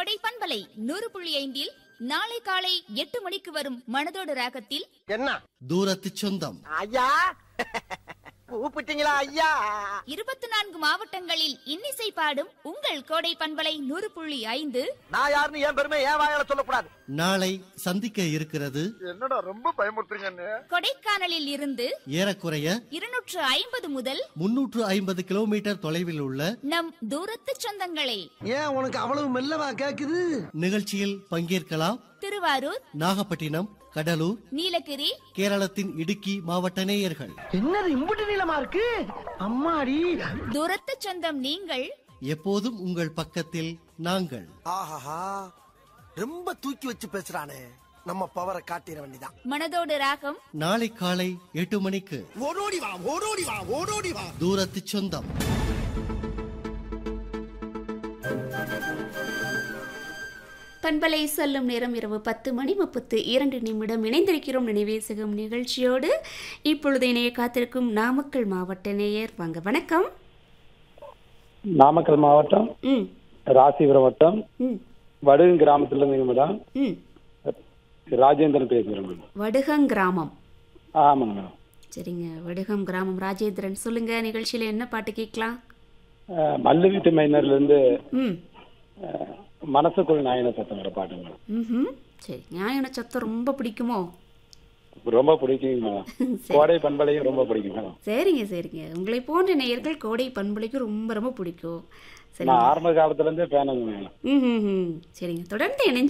கொடை பண்பலை நூறு புள்ளி ஐந்தில் நாளை காலை எட்டு மணிக்கு வரும் மனதோடு ராகத்தில் என்ன தூரத்து சொந்தம் ஐயா கூப்பிட்டீங்களா ஐயா இருபத்தி நான்கு மாவட்டங்களில் இன்னிசை பாடும் உங்கள் கோடை பண்பலை நூறு புள்ளி ஐந்து நான் யாருன்னு என் பெருமை என் வாயால சொல்லக்கூடாது நாளை சந்திக்க இருக்கிறது என்னடா ரொம்ப பயமுறுத்துறீங்கன்னு கொடைக்கானலில் இருந்து ஏறக்குறைய இருநூற்று ஐம்பது முதல் முன்னூற்று ஐம்பது கிலோமீட்டர் தொலைவில் உள்ள நம் தூரத்து சொந்தங்களே ஏன் உனக்கு அவ்வளவு மெல்லவா கேக்குது நிகழ்ச்சியில் பங்கேற்கலாம் திருவாரூர் நாகப்பட்டினம் கடலூர் நீலகிரி கேரளத்தின் இடுக்கி மாவட்ட நேயர்கள் என்னது இம்புட்டு நீளமா இருக்கு அம்மாடி தூரத்து சொந்தம் நீங்கள் எப்போதும் உங்கள் பக்கத்தில் நாங்கள் ஆஹாஹா ரொம்ப தூக்கி வச்சு பேசுறானே நம்ம பவரை காட்டிட வேண்டிதான் மனதோடு ராகம் நாளை காலை எட்டு மணிக்கு ஓடோடி வா ஓடோடி வா ஓடோடி வா தூரத்து சொந்தம் பண்பலை சொல்லும் நேரம் இரவு பத்து மணி முப்பத்து இரண்டு நிமிடம் இணைந்திருக்கிறோம் நினைவேசகம் நிகழ்ச்சியோடு இப்பொழுது இணைய காத்திருக்கும் நாமக்கல் மாவட்ட நேயர் வாங்க வணக்கம் நாமக்கல் மாவட்டம் ம் ராசிபுரம் வட்டம் ம் வடுகு கிராமத்துல இருந்து மேடம் ம் ராஜேந்திரன் பேசுகிறேன் மேடம் வடுகம் கிராமம் ஆமாங்க மேடம் சரிங்க வடுகம் கிராமம் ராஜேந்திரன் சொல்லுங்க நிகழ்ச்சியில என்ன பாட்டு கேட்கலாம் அஹ், மல்லு வீட்டு மைனர்ல இருந்து ம் அஹ், மனசுக்குள் நாயன சத்தங்கிற பாட்டுங்க மேடம் ம் சரி நியாய சத்தம் ரொம்ப பிடிக்குமோ ரொம்ப பிடிக்குங்க மேடம் கோடை பண்பலையும் ரொம்ப பிடிக்கும் மேடம் சரிங்க சரிங்க உங்களை போன்ற நேயர்கள் கோடை பண்பலைக்கு ரொம்ப ரொம்ப பிடிக்கும் சரிங்க நான் ஆரம்ப காலத்துல இருந்தே ஃபேனுங்க மேடம் ம் ம் ம் சரிங்க தொடர்ந்து இணைஞ்சு